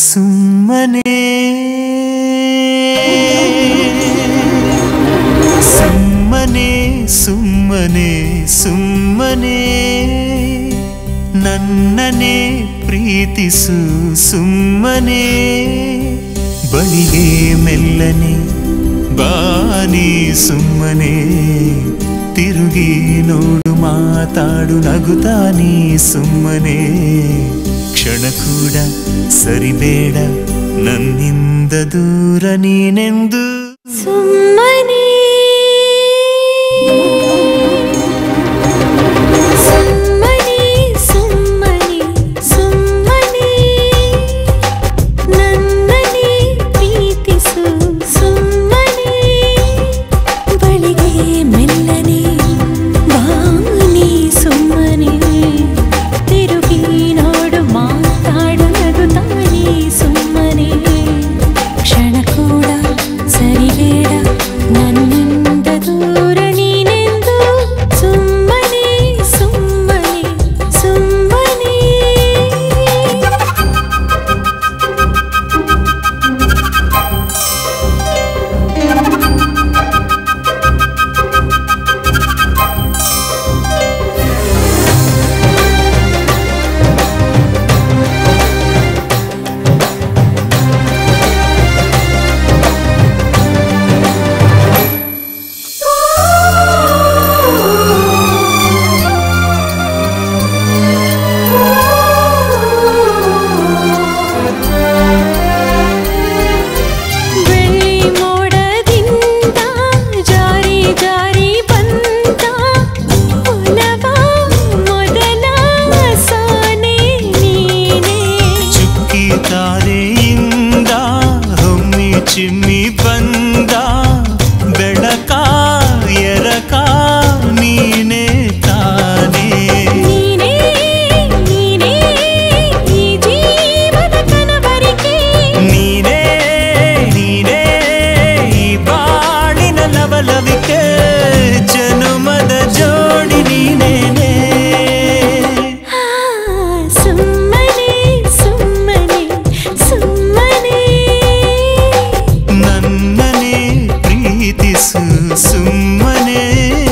ಸುಮ್ಮನೆ ಸುಮ್ಮನೆ ಸುಮ್ಮನೆ ಸುಮ್ಮನೆ ನನ್ನನೆ ಪ್ರೀತಿಸು ಸುಮ್ಮನೆ ಬಳಿಗೆ ಮೆಲ್ಲನೆ ಬಾನಿ ಸುಮ್ಮನೆ ತಿರುಗಿ ನೋಡು ಮಾತಾಡು ನಗುತ್ತಾನಿ ಸುಮ್ಮನೆ ಕ್ಷಣ ಕೂಡ ಸರಿಬೇಡ ನನ್ನಿಂದ ದೂರ ನೀನೆಂದು ಸುಮ್ಮನೆ ಸುಮ್ಮನೆ ಸುಮ್ಮನೆ ಸುಮ್ಮನೆ ನನ್ನನೆ ಪ್ರೀತಿಸು ಸುಮ್ಮನೆ ಬಳಿಗೆ ಮೆಲ್ಲನೆ ಬಾನಿ ಸುಮ್ಮನೆ ತಿರುಗಿ ನೋಡು ಮಾತಾಡು ನಗುತ್ತಾನೆ ಸುಮ್ಮನೆ ಕ್ಷಣ ಕೂಡ ಸರಿಬೇಡ ನನ್ನಿಂದ ದೂರ ನೀನೆಂದು ಸುಮ್ಮನೆ ಸುಮ್ಮನೆ ಸುಮ್ಮನೆ ಬೆಳ್ಳಿ ಮೋಡದಿಂದ ಜಾರಿ ಜಾರಿ ಬಂದ ಒಲವ ಮೊದಲ ಸೋನೆ ನೀನೇ ಚುಕ್ಕಿ ತಾರೆಯಿಂದ ಹೊಮ್ಮಿ ಚಿಮ್ಮಿ ಬಂದ ಬೆಳಕ ಎರಕ ನೀನೆ ತಾನೇ ನೀನೇ ನೀನೇ ಈ ಜೀವನ ಕನವರಿಕೆ ನೀನೇ ನೀನೇ ಈ ಬಾಳಿನ ಲವಲವಿಕೆ ಜನುಮದ ಜೋಡಿ ನೀನೇನೇ ಆ, ಸುಮ್ಮನೆ ಸುಮ್ಮನೆ ಸುಮ್ಮನೆ ನನ್ನನೆ ಪ್ರೀತಿಸು ಸುಮ್ಮನೆ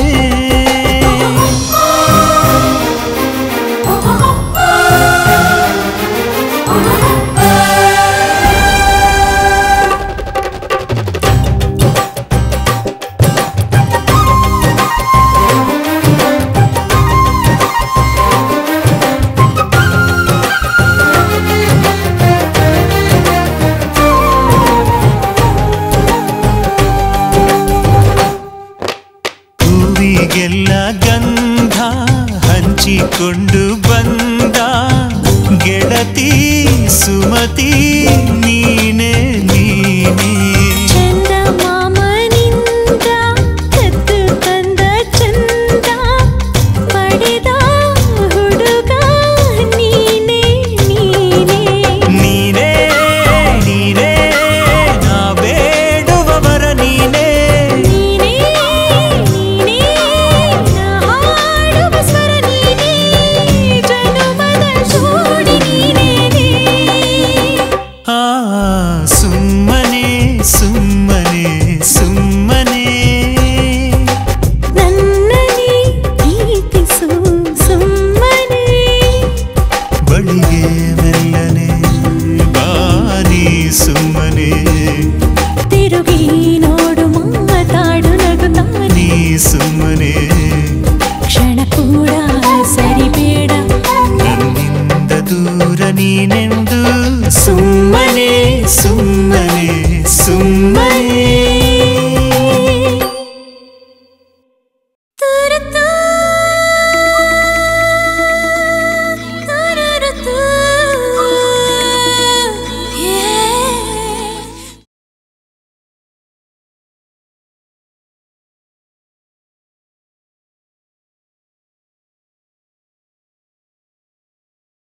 ಹೂವಿಗೆಲ್ಲ ಗಂಧ ಹಂಚಿಕೊಂಡು ಬಂದ ಗೆಳತಿ ಸುಮತಿ ನೀ